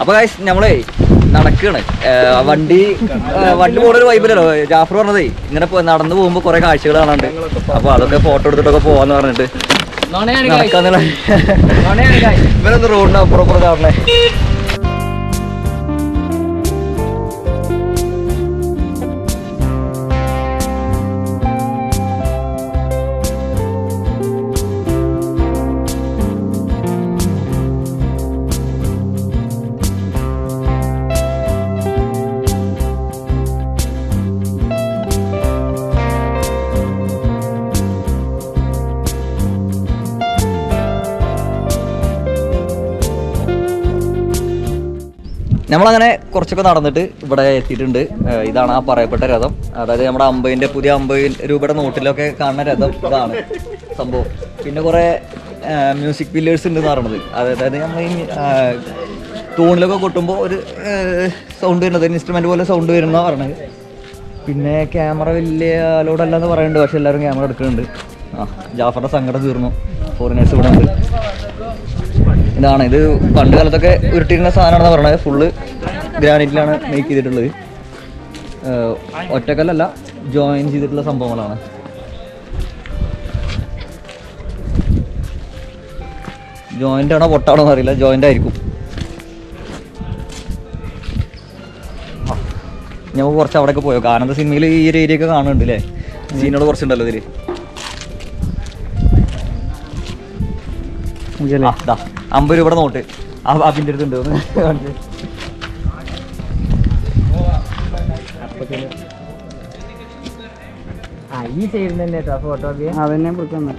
അപ്പൊ guys, നമ്മളേ നടക്കാണ് വണ്ടി ആ, വണ്ടി പോണൊരു വൈബിലല്ലോ ജാഫർ പറഞ്ഞതേ ഇങ്ങനെ പോ- നടന്നു പോകുമ്പോ കുറെ കാഴ്ചകൾ കാണാണ്ട് അപ്പൊ അതൊക്കെ ഫോട്ടോ എടുത്തിട്ടൊക്കെ പോവാന്ന് പറഞ്ഞിട്ട് നടക്കാന്നുള്ള ഇവരൊന്ന് റോഡിന് അപ്പുറം അപ്പുറം കാണണേ നമ്മളങ്ങനെ കുറച്ചൊക്കെ നടന്നിട്ട് ഇവിടെ എത്തിയിട്ടുണ്ട് ഏഹ് ഇതാണ് ആ പറയപ്പെട്ട രഥം അതായത് നമ്മുടെ അമ്പതിന്റെ പുതിയ അമ്പത് രൂപയുടെ നോട്ടിലൊക്കെ കാണുന്ന രഥം ഇതാണ് സംഭവം പിന്നെ കുറെ മ്യൂസിക് പില്ലേഴ്സ് ഉണ്ട് എന്ന് പറയുന്നത് അതായത് നമ്മൾ ഈ ആഹ്, തൂണിലൊക്കെ കൊട്ടുമ്പോൾ ഒരു സൗണ്ട് വരുന്നത് ഇൻസ്ട്രുമെന്റ് പോലെ സൗണ്ട് വരുന്ന പറഞ്ഞത് പിന്നെ ക്യാമറ വലിയ അലോഡല്ല എന്ന് പറയുന്നുണ്ട് പക്ഷെ എല്ലാവരും ക്യാമറ എടുക്കുന്നുണ്ട് ആ ജാഫറിന്റെ സങ്കടം തീർന്നു ഫോറിനേഴ്സ് ഇവിടെ ഉണ്ട് ഇതാണ് ഇത് പണ്ട് കാലത്തൊക്കെ ഉരുട്ടിയിരുന്ന സാധനമാണെന്ന് പറയുന്നത് ഫുള്ള് ഗ്രാനൈറ്റിലാണ് മേക്ക് ചെയ്തിട്ടുള്ളത് ഏഹ് ഒറ്റക്കല്ലല്ല ജോയിൻ ചെയ്തിട്ടുള്ള സംഭവങ്ങളാണ് ജോയിന്റ് ആണോ പൊട്ടാണോ എന്ന് അറിയില്ല ജോയിന്റ് ആയിരിക്കും ആ, നമുക്ക് കുറച്ച് അവിടെയൊക്കെ പോയോ ആനന്ദ സിനിമയിൽ ഈ ഒരു ഏരിയ ഒക്കെ കാണുന്നുണ്ട് അല്ലേ സീനുകൾ കുറച്ചുണ്ടല്ലോ ഇതില് ആ, ദാ, അമ്പത് രൂപയുടെ നോട്ട് ആ അതിൻ്റെ അടുത്തുണ്ട് ഒന്ന് കാണിച്ച്. ഈ സൈഡിൽ തന്നെ ഫോട്ടോ അതന്നെ കൊടുക്കാൻ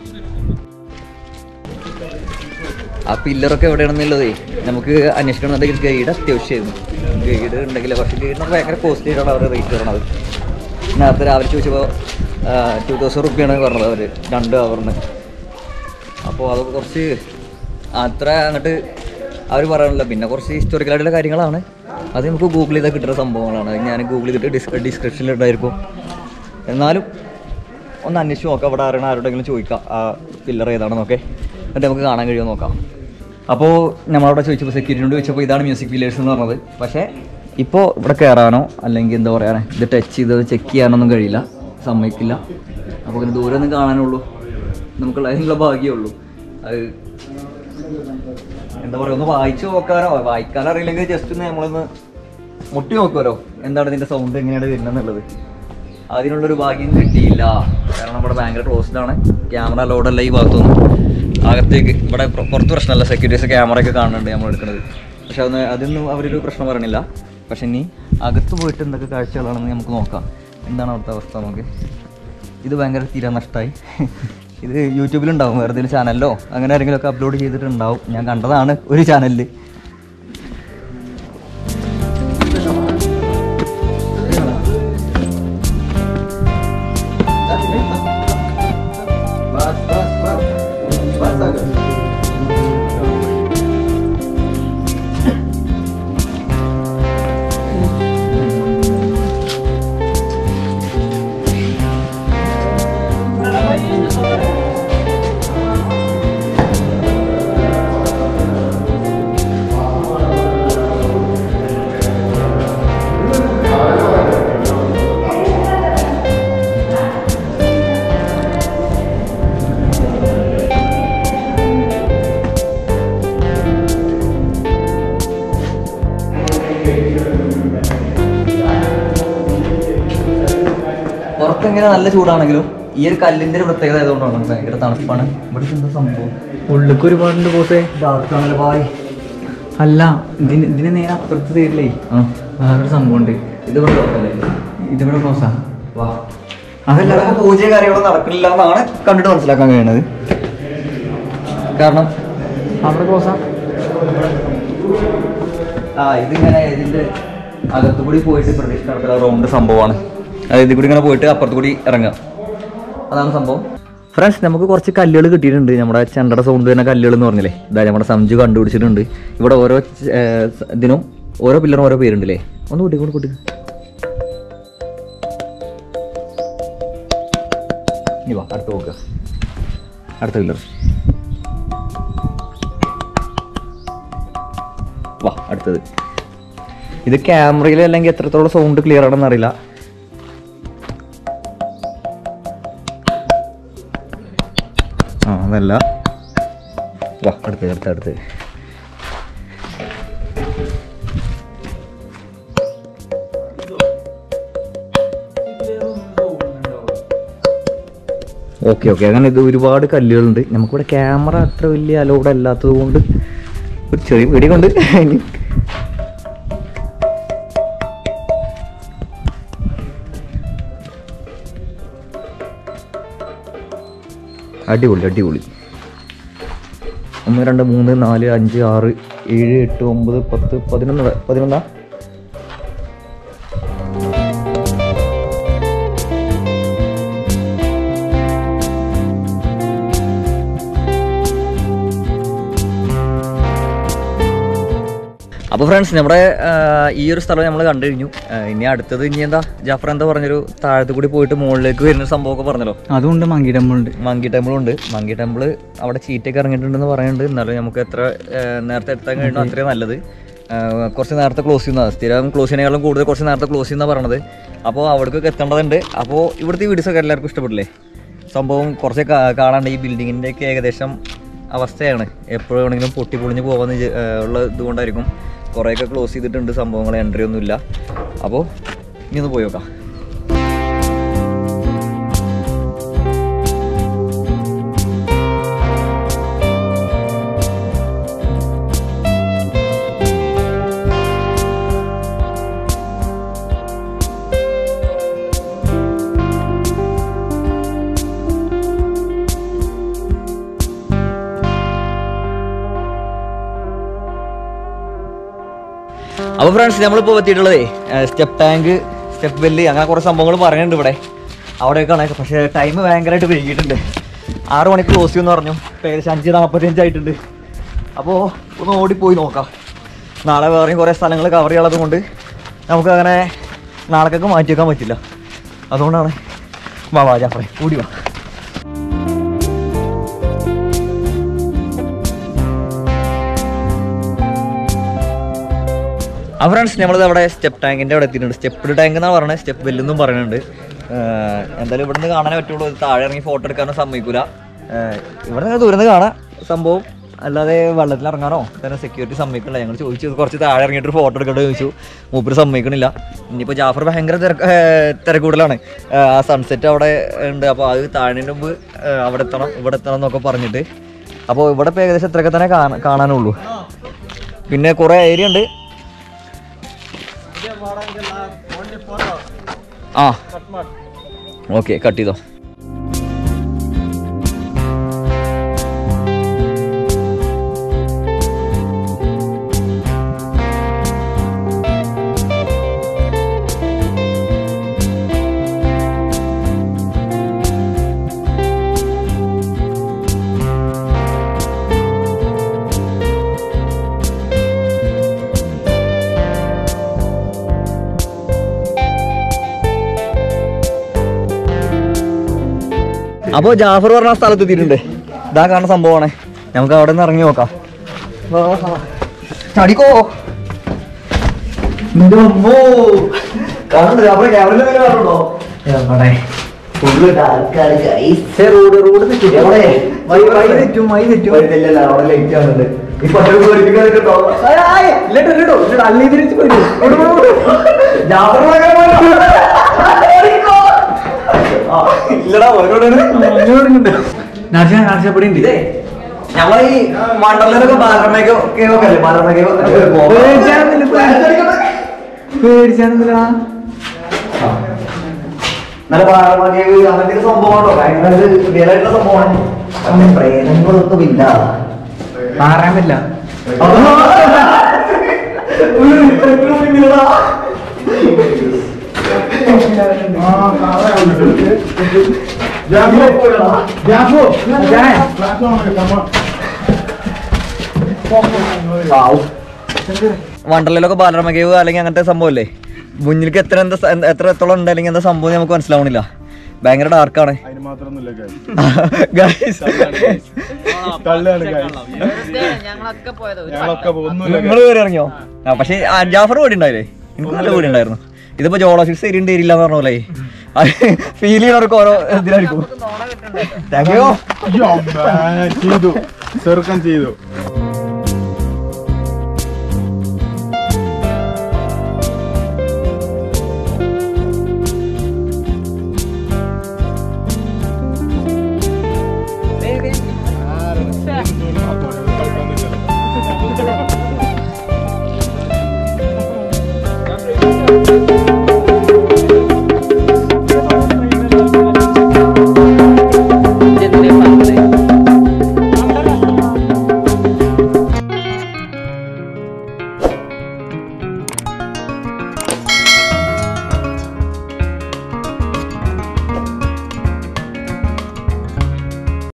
ആ പില്ലറൊക്കെ എവിടെയാണെന്നുള്ളതേ നമുക്ക് അന്വേഷിക്കണമെന്നുണ്ടെങ്കിൽ ഗൈഡ് അത്യാവശ്യമായിരുന്നു ഗൈഡ് ഉണ്ടെങ്കിൽ പക്ഷേ ഗൈഡിനൊക്കെ ഭയങ്കര കോസ്റ്റ്ലി ആയിട്ടാണ് അവർ റേറ്റ് പറയണത് നേരത്തെ രാവിലെ ചോദിച്ചപ്പോൾ ടു തൗസൻഡ് റുപ്പിയാണ് പറഞ്ഞത് അവർ രണ്ട് അവറിന് അപ്പോൾ അത് കുറച്ച് അത്ര അങ്ങോട്ട് അവർ പറയാനില്ല പിന്നെ കുറച്ച് ഹിസ്റ്റോറിക്കലായിട്ടുള്ള കാര്യങ്ങളാണ് അത് നമുക്ക് ഗൂഗിൾ ചെയ്താൽ കിട്ടുന്ന സംഭവങ്ങളാണ് അത് ഞാൻ ഗൂഗിൾ ചെയ്തിട്ട് ഡിസ് ഡിസ്ക്രിപ്ഷനിൽ ഉണ്ടായിരിക്കും എന്നാലും ഒന്ന് അന്വേഷിച്ച് നോക്കാം അവിടെ അറിയണ ആരോടെങ്കിലും ചോദിക്കാം ആ പില്ലർ ഏതാണെന്നൊക്കെ എന്നിട്ട് നമുക്ക് കാണാൻ കഴിയുമോ നോക്കാം അപ്പോൾ നമ്മളവിടെ ചോദിച്ചപ്പോൾ സെക്യൂരിറ്റിയോട് ചോദിച്ചപ്പോൾ ഇതാണ് മ്യൂസിക് പില്ലേഴ്സ് എന്ന് പറഞ്ഞത് പക്ഷേ ഇപ്പോൾ ഇവിടെ കയറാനോ അല്ലെങ്കിൽ എന്താ പറയുക ഇത് ടച്ച് ചെയ്ത് ചെക്ക് ചെയ്യാനൊന്നും കഴിയില്ല സമ്മതിക്കില്ല അപ്പോൾ ഇങ്ങനെ ദൂരെ ഒന്നും കാണാനുള്ളൂ നമുക്കുള്ള അതിനുള്ള ഭാഗ്യമേ ഉള്ളൂ അത് എന്താ പറയുക ഒന്ന് വായിച്ചു നോക്കാനോ വായിക്കാൻ അറിയില്ലെങ്കിൽ ജസ്റ്റ് ഒന്ന് നമ്മളൊന്ന് മുട്ടി നോക്കുമല്ലോ എന്താണ് ഇതിൻ്റെ സൗണ്ട് എങ്ങനെയാണ് വരുന്നത് അതിനുള്ളൊരു ഭാഗ്യം കിട്ടിയില്ല കാരണം ഇവിടെ ഭയങ്കര ക്ലോസ്ഡ് ആണ് ക്യാമറ ലോഡല്ല ഈ ഭാഗത്തൊന്നും അകത്തേക്ക് ഇവിടെ പുറ- പുറത്ത് പ്രശ്നമല്ല സെക്യൂരിറ്റീസ് ക്യാമറ ഒക്കെ കാണുന്നുണ്ട് നമ്മൾ എടുക്കുന്നത് പക്ഷെ അതൊന്നും അതൊന്നും അവരൊരു പ്രശ്നം പറയണില്ല പക്ഷെ ഇനി അകത്ത് പോയിട്ട് എന്തൊക്കെ കാഴ്ചകളാണെന്ന് നമുക്ക് നോക്കാം എന്താണ് അവിടുത്തെ അവസ്ഥ നമുക്ക് ഇത് ഭയങ്കര തീരെ നഷ്ടമായി ഇത് യൂട്യൂബിലുണ്ടാവും വേറെ ഏതെങ്കിലും ചാനലിലോ അങ്ങനെ ആരെങ്കിലും ഒക്കെ അപ്ലോഡ് ചെയ്തിട്ടുണ്ടാവും ഞാൻ കണ്ടതാണ് ഒരു ചാനലിൽ പുറത്തിങ്ങനെ നല്ല ചൂടാണെങ്കിലും ഈ ഒരു കല്ലിന്റെ ഒരു പ്രത്യേകത ആയതുകൊണ്ടാണ് ഭയങ്കര തണുപ്പാണ് ഇവിടെ എന്താ സംഭവം ഉള്ളിക്ക് ഒരുപാടുണ്ട് ബോസേ ഡാർക്ക് ആണല്ലോ ബായ് അല്ല ഇതിന് ഇതിന് നേരെ അപ്പുറത്ത് തരില്ലേ വേറൊരു സംഭവം ഉണ്ട് ഇത് ഇവിടെ ലോക്കല്ലേ ഇതിവിടെ ക്ലോസാ വാ അതല്ലാതെ പൂജ കാര്യങ്ങളൊന്നും നടക്കണില്ല എന്നാണ് കണ്ടിട്ട് മനസ്സിലാക്കാൻ കഴിയുന്നത് കാരണം അവിടെ ക്ലോസാ ആ ഇതിങ്ങനെ ഇതിന്റെ അകത്തുകൂടി പോയിട്ട് പ്രതിഷ്ഠ നടത്തുന്ന റൗണ്ട് സംഭവമാണ് അതായത് ഇതിൽ കൂടി ഇങ്ങനെ പോയിട്ട് അപ്പുറത്ത് കൂടി ഇറങ്ങുക അതാണ് സംഭവം ഫ്രണ്ട്സ് നമുക്ക് കുറച്ച് കല്ലുകൾ കിട്ടിയിട്ടുണ്ട് നമ്മുടെ ചെണ്ടയുടെ സൗണ്ട് തന്നെ കല്ലുകൾ എന്ന് പറഞ്ഞില്ലേ ഇതാ നമ്മുടെ സംജു കണ്ടുപിടിച്ചിട്ടുണ്ട് ഇവിടെ ഓരോ ച- ഏർ ഇതിനും ഓരോ പില്ലറും ഓരോ പേരുണ്ടല്ലേ ഒന്ന് കൂട്ടി കൊണ്ട് കൂട്ടി ഇനി വാ അടുത്ത് നോക്കുക അടുത്ത പില്ലർ വാ അടുത്തത് ഇത് ക്യാമറയിൽ അല്ലെങ്കിൽ എത്രത്തോളം സൗണ്ട് ക്ലിയർ ആണെന്ന് അറിയില്ല ആ അതല്ല വാ അടുത്ത് അടുത്ത് അടുത്ത് ഓക്കെ ഓക്കെ അങ്ങനെ ഇത് ഒരുപാട് കല്ലുകളുണ്ട് നമുക്കിവിടെ ക്യാമറ അത്ര വലിയ അലോഡ് അല്ലാത്തത് കൊണ്ട് ഒരു ചെറിയ പേടി കൊണ്ട് അടിപൊളി അടിപൊളി ഒന്ന് രണ്ട് മൂന്ന് നാല് അഞ്ച് ആറ് ഏഴ് എട്ട് ഒമ്പത് പത്ത് പതിനൊന്ന് വരെ- പതിനൊന്നാ അപ്പോൾ ഫ്രണ്ട്സ് നമ്മുടെ ആ, ഈ ഒരു സ്ഥലം നമ്മൾ കണ്ടു കഴിഞ്ഞു ആ, ഇനി അടുത്തത് ഇനി എന്താ ജാഫർ എന്താ പറഞ്ഞൊരു താഴത്ത് കൂടി പോയിട്ട് മുകളിലേക്ക് വരുന്ന സംഭവമൊക്കെ പറഞ്ഞല്ലോ അതുകൊണ്ട് മങ്കി ടെമ്പിളുണ്ട് മങ്കി ടെമ്പിളും ഉണ്ട് മങ്കി ടെമ്പിൾ അവിടെ ചീറ്റൊക്കെ ഇറങ്ങിയിട്ടുണ്ടെന്ന് പറയുന്നുണ്ട് എന്നാലും നമുക്ക് എത്ര ആ, നേരത്തെ എത്താൻ കഴിഞ്ഞു അത്രയും നല്ലത് ആ, കുറച്ച് നേരത്തെ ക്ലോസ് ചെയ്യുന്നതാണ് സ്ഥിരം ക്ലോസ് ചെയ്യുന്നതിനേക്കാളും കൂടുതൽ കുറച്ച് നേരത്തെ ക്ലോസ് ചെയ്യുന്ന പറയണത് അപ്പോൾ അവിടേക്കൊക്കെ എത്തേണ്ടതുണ്ട് അപ്പോൾ ഇവിടുത്തെ വീഡിയോസ് ഒക്കെ എല്ലാവർക്കും ഇഷ്ടപ്പെട്ടില്ലേ സംഭവം കുറച്ച് കാ- കാണാണ്ട് ഈ ബിൽഡിങ്ങിൻ്റെ ഒക്കെ ഏകദേശം അവസ്ഥയാണ് എപ്പോഴും വേണമെങ്കിലും പൊട്ടി പൊളിഞ്ഞ് പോകാമെന്ന് വിചാ- ആ, ഉള്ള ഇതുകൊണ്ടായിരിക്കും കുറേയൊക്കെ ക്ലോസ് ചെയ്തിട്ടുണ്ട് സംഭവങ്ങൾ എൻട്രി ഒന്നുമില്ല അപ്പോൾ ഇനി ഒന്ന് പോയി നോക്കാം അപ്പോൾ ഫ്രണ്ട്സ് നമ്മളിപ്പോൾ എത്തിയിട്ടുള്ളതേ സ്റ്റെപ്പ് ടാങ്ക് സ്റ്റെപ്പ് വെല്ല് അങ്ങനെ കുറേ സംഭവങ്ങൾ പറയുന്നുണ്ട് ഇവിടെ അവിടെയൊക്കെയാണ് പക്ഷേ ടൈം ഭയങ്കരമായിട്ട് വൈകിട്ടുണ്ട് ആറ് മണിക്ക് ക്ലോസ് ചെയ്യുമെന്ന് പറഞ്ഞു ഇപ്പം ഏകദേശം അഞ്ച് നാൽപ്പത്തഞ്ച് ആയിട്ടുണ്ട് അപ്പോൾ ഒന്ന് ഓടിപ്പോയി നോക്കാം നാളെ വേറെയും കുറേ സ്ഥലങ്ങൾ കവർ ചെയ്യാനുള്ളത് കൊണ്ട് നമുക്ക് അങ്ങനെ നാളേക്കൊക്കെ മാറ്റി വെക്കാൻ പറ്റില്ല അതുകൊണ്ടാണ് വാ വാ ജാഫറെ കൂടി വാ ആ ഫ്രണ്ട്സ് നമ്മളിത് അവിടെ സ്റ്റെപ്പ് ടാങ്കിൻ്റെ അവിടെ എത്തിയിട്ടുണ്ട് സ്റ്റെപ്പ് ടാങ്ക് എന്നാണ് പറയുന്നത് സ്റ്റെപ്പ് വെല്ലെന്നും പറയുന്നുണ്ട് ഏഹ് എന്തായാലും ഇവിടുന്ന് കാണാനേ പറ്റുള്ളൂ ഇത് താഴെ ഇറങ്ങി ഫോട്ടോ എടുക്കാനോ സമ്മതിക്കൂല ഏഹ് ഇവിടെ നിന്ന് ദൂരം കാണാം സംഭവം അല്ലാതെ വെള്ളത്തിൽ ഇറങ്ങാനോ തന്നെ സെക്യൂരിറ്റി സമ്മതിക്കണില്ല ഞങ്ങൾ ചോദിച്ചു കുറച്ച് താഴെ ഇറങ്ങിയിട്ട് ഫോട്ടോ എടുക്കേണ്ടത് ചോദിച്ചു മൂപ്പര് സമ്മതിക്കണില്ല ഇനിയിപ്പോൾ ജാഫർ ഭയങ്കര തിരക്ക് ഏഹ് തിരക്കൂടലാണ് ഏഹ് ആ സൺസെറ്റ് അവിടെ ഉണ്ട് അപ്പോൾ അത് താഴേൻ്റെ മുമ്പ് ഏഹ് അവിടെ എത്തണം ഇവിടെ എത്തണം എന്നൊക്കെ പറഞ്ഞിട്ട് അപ്പോൾ ഇവിടെ ഇപ്പോൾ ഏകദേശം ഇത്രയൊക്കെ തന്നെ കാണാ കാണാനുള്ളൂ പിന്നെ കുറേ ഏരിയ ഉണ്ട് ആ ഓക്കെ കട്ട് ചെയ്തോ അപ്പോൾ ജാഫർ പറഞ്ഞ സ്ഥലത്ത് എത്തിയിട്ടുണ്ട് ഇതാ കാണുന്ന സംഭവമാണ് നമുക്ക് അവിടെ നിന്ന് ഇറങ്ങി നോക്കാം വാ, വാ. ചടിക്കോ നിന്റെ അമ്മോ. കാണുന്നുണ്ട് ജാഫറെ ക്യാമറയിൽ എന്തെങ്കിലും കാണുന്നുണ്ടോ എവിടെ ഫുള്ള് ആൾക്കാർ റോഡ് റോഡ് തെറ്റില്ല എവിടെ വൈ വൈ തെറ്റും വൈ തെറ്റും ഇല്ല അവിടെ ലൈറ്റ് ആവുന്നുണ്ട് ഈ പട്ടണം പേടിപ്പിക്കാതിട്ടോ ഇല്ലട്ടോ ഇല്ലട്ടോ ഇല്ലട്ടോ അല്ലേ തിരിച്ച് പോയി ജാഫർ ഇല്ലടാ ഓരോടാണ് നാർജ നാർജ ഇവിടെ ഉണ്ട് ഇതേ ഞമ്മളെ ഈ മണ്ഡലത്തിലൊക്കെ ബാലരമയ്ക്കോ കേവൊക്കെ അല്ലേ ബാലരമയ്ക്കോ പേടിച്ചാണെന്നില്ല നല്ല ബാലരമയ്ക്ക് അങ്ങനത്തെ ഒരു സംഭവമാണോ ഭയങ്കര റിയൽ ആയിട്ടുള്ള സംഭവമാണ് അങ്ങനെ പ്രേതങ്ങളൊന്നും ഇല്ല മാറാൻ പറ്റില്ല വണ്ടർലയിലൊക്കെ ബാലരമ കേവ് അല്ലെങ്കിൽ അങ്ങനത്തെ സംഭവമല്ലേ മുന്നിലേക്ക് എത്ര എന്താ സ- എത്ര എത്തോളം ഉണ്ട് അല്ലെങ്കിൽ എന്താ സംഭവം നമുക്ക് മനസ്സിലാവണില്ല ഭയങ്കര ഡാർക്കാണ് അതിന് മാത്രമൊന്നുമില്ല ഗൈസ് തള്ളിയാണ് ഞങ്ങളൊക്കെ പോയത് ഒരു ഞങ്ങളൊക്കെ ഒന്നുമില്ല നിങ്ങൾ കയറി ഇറങ്ങിയോ ആ പക്ഷെ ജാഫർ കൂടി ഉണ്ടായില്ലേ എനിക്ക് നല്ല കൂടി ഉണ്ടായിരുന്നു ഇതിപ്പോ ജോളോസിക്സ് എരിണ്ട് എരില്ല എന്ന് പറഞ്ഞ പോലെ ഫീൽ ചെയ്യുന്നവർക്ക് ഓരോ ഇതിലായിരിക്കും താങ്ക് യു ചെയ്തു ചെറുക്കം ചെയ്തു